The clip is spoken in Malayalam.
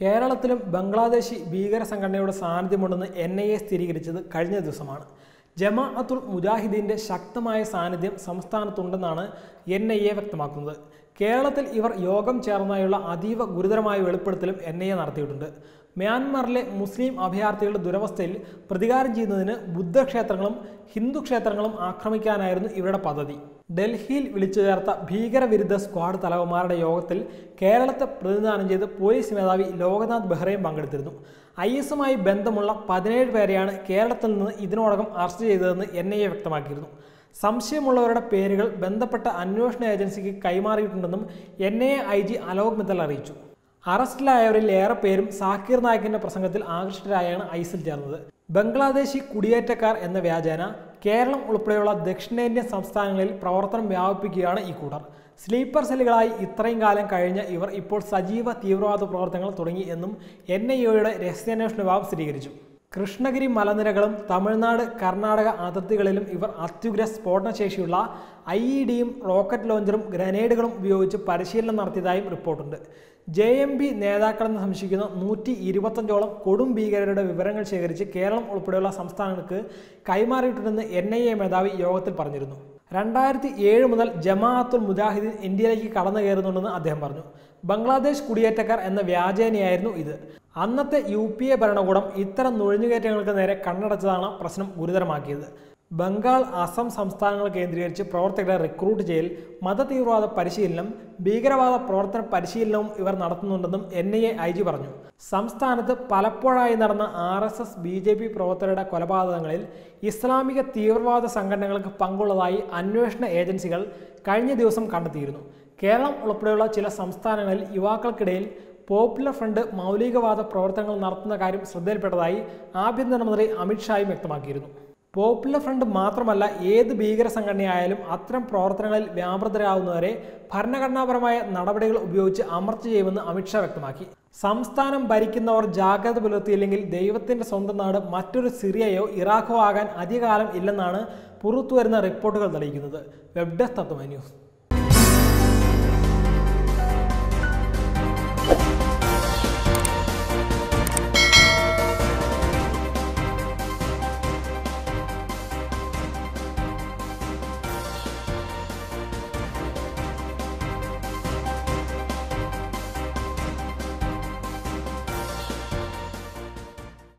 കേരളത്തിലും ബംഗ്ലാദേശി ഭീകര സംഘടനയുടെ സാന്നിധ്യമുണ്ടെന്ന് എൻ ഐ എ സ്ഥിരീകരിച്ചത് കഴിഞ്ഞ ദിവസമാണ് ജമാഅത്തുൽ മുജാഹിദീൻ്റെ ശക്തമായ സാന്നിധ്യം സംസ്ഥാനത്തുണ്ടെന്നാണ് എൻ ഐ എ വ്യക്തമാക്കുന്നത് കേരളത്തിൽ ഇവർ യോഗം ചേർന്നായുള്ള അതീവ ഗുരുതരമായ വെളിപ്പെടുത്തലും എൻ ഐ എ നടത്തിയിട്ടുണ്ട് മ്യാൻമറിലെ മുസ്ലിം അഭയാർത്ഥികളുടെ ദുരവസ്ഥയിൽ പ്രതികാരം ചെയ്യുന്നതിന് ബുദ്ധക്ഷേത്രങ്ങളും ഹിന്ദു ക്ഷേത്രങ്ങളും ആക്രമിക്കാനായിരുന്നു ഇവരുടെ പദ്ധതി ഡൽഹിയിൽ വിളിച്ചു ചേർത്ത ഭീകരവിരുദ്ധ സ്ക്വാഡ് തലവന്മാരുടെ യോഗത്തിൽ കേരളത്തെ പ്രതിനിധാനം ചെയ്ത് പോലീസ് മേധാവി ലോകനാഥ് ബെഹ്റയും പങ്കെടുത്തിരുന്നു ഐ എസുമായി ബന്ധമുള്ള പതിനേഴ് പേരെയാണ് കേരളത്തിൽ നിന്ന് ഇതിനോടകം അറസ്റ്റ് ചെയ്തതെന്ന് എൻ ഐ എ വ്യക്തമാക്കിയിരുന്നു സംശയമുള്ളവരുടെ പേരുകൾ ബന്ധപ്പെട്ട അന്വേഷണ ഏജൻസിക്ക് കൈമാറിയിട്ടുണ്ടെന്നും N I A I G Alok Mittal അറിയിച്ചു അറസ്റ്റിലായവരിൽ ഏറെ പേരും സാക്കിർ നായിക്കിന്റെ പ്രസംഗത്തിൽ ആകൃഷ്ടരായാണ് ഐസിൽ ചേർന്നത് ബംഗ്ലാദേശി കുടിയേറ്റക്കാർ എന്ന വ്യാജേന കേരളം ഉൾപ്പെടെയുള്ള ദക്ഷിണേന്ത്യൻ സംസ്ഥാനങ്ങളിൽ പ്രവർത്തനം വ്യാപിപ്പിക്കുകയാണ് ഈ കൂട്ടർ സ്ലീപ്പർ സെല്ലുകളായി ഇത്രയും കാലം കഴിഞ്ഞ ഇവർ ഇപ്പോൾ സജീവ തീവ്രവാദ പ്രവർത്തനങ്ങൾ തുടങ്ങി എന്നും എൻ ഐ ഒയുടെ രഹസ്യാന്വേഷണ വിഭാഗം സ്ഥിരീകരിച്ചു കൃഷ്ണഗിരി മലനിരകളും തമിഴ്നാട് കർണാടക അതിർത്തികളിലും ഇവർ അത്യുഗ്ര സ്ഫോടനശേഷിയുള്ള ഐ ഇ ഡിയും റോക്കറ്റ് ലോഞ്ചറും ഗ്രനേഡുകളും ഉപയോഗിച്ച് പരിശീലനം നടത്തിയതായും റിപ്പോർട്ടുണ്ട് ജെ എം ബി നേതാക്കളെന്ന് സംശയിക്കുന്ന നൂറ്റി ഇരുപത്തഞ്ചോളം കൊടും ഭീകരരുടെ വിവരങ്ങൾ ശേഖരിച്ച് കേരളം ഉൾപ്പെടെയുള്ള സംസ്ഥാനങ്ങൾക്ക് കൈമാറിയിട്ടുണ്ടെന്ന് എൻ ഐ എ മേധാവി യോഗത്തിൽ പറഞ്ഞിരുന്നു രണ്ടായിരത്തി ഏഴ് മുതൽ ജമാഅത്തുൽ മുജാഹിദീൻ ഇന്ത്യയിലേക്ക് കടന്നു കയറുന്നുണ്ടെന്ന് അദ്ദേഹം പറഞ്ഞു ബംഗ്ലാദേശ് കുടിയേറ്റക്കാർ എന്ന വ്യാജേനയായിരുന്നു ഇത് അന്നത്തെ യു പി എ ഭരണകൂടം ഇത്തരം നുഴഞ്ഞുകയറ്റങ്ങൾക്ക് നേരെ കണ്ണടച്ചതാണ് പ്രശ്നം ഗുരുതരമാക്കിയത് ബംഗാൾ അസം സംസ്ഥാനങ്ങൾ കേന്ദ്രീകരിച്ച് പ്രവർത്തകരെ റിക്രൂട്ട് ചെയ്യൽ മതതീവ്രവാദ പരിശീലനം ഭീകരവാദ പ്രവർത്തന പരിശീലനവും ഇവർ നടത്തുന്നുണ്ടെന്നും N I A I G പറഞ്ഞു സംസ്ഥാനത്ത് പലപ്പോഴായി നടന്ന R S S B J P പ്രവർത്തകരുടെ കൊലപാതകങ്ങളിൽ ഇസ്ലാമിക തീവ്രവാദ സംഘടനകൾക്ക് പങ്കുള്ളതായി അന്വേഷണ ഏജൻസികൾ കഴിഞ്ഞ ദിവസം കണ്ടെത്തിയിരുന്നു കേരളം ഉൾപ്പെടെയുള്ള ചില സംസ്ഥാനങ്ങളിൽ യുവാക്കൾക്കിടയിൽ പോപ്പുലർ ഫ്രണ്ട് മൗലികവാദ പ്രവർത്തനങ്ങൾ നടത്തുന്ന കാര്യം ശ്രദ്ധയിൽപ്പെട്ടതായി ആഭ്യന്തരമന്ത്രി അമിത്ഷായും വ്യക്തമാക്കിയിരുന്നു പോപ്പുലർ ഫ്രണ്ട് മാത്രമല്ല ഏത് ഭീകര സംഘടനയായാലും അത്തരം പ്രവർത്തനങ്ങളിൽ വ്യാപൃതരാകുന്നവരെ ഭരണഘടനാപരമായ നടപടികൾ ഉപയോഗിച്ച് അമർച്ച ചെയ്യുമെന്ന് അമിത്ഷാ വ്യക്തമാക്കി സംസ്ഥാനം ഭരിക്കുന്നവർ ജാഗ്രത പുലർത്തിയില്ലെങ്കിൽ ദൈവത്തിന്റെ സ്വന്തം നാട് മറ്റൊരു സിറിയയോ ഇറാഖോ ആകാൻ അധികകാലം ഇല്ലെന്നാണ് പുറത്തുവരുന്ന റിപ്പോർട്ടുകൾ തെളിയിക്കുന്നത് വെബ് ഡെസ്ക് തത്വമ ന്യൂസ്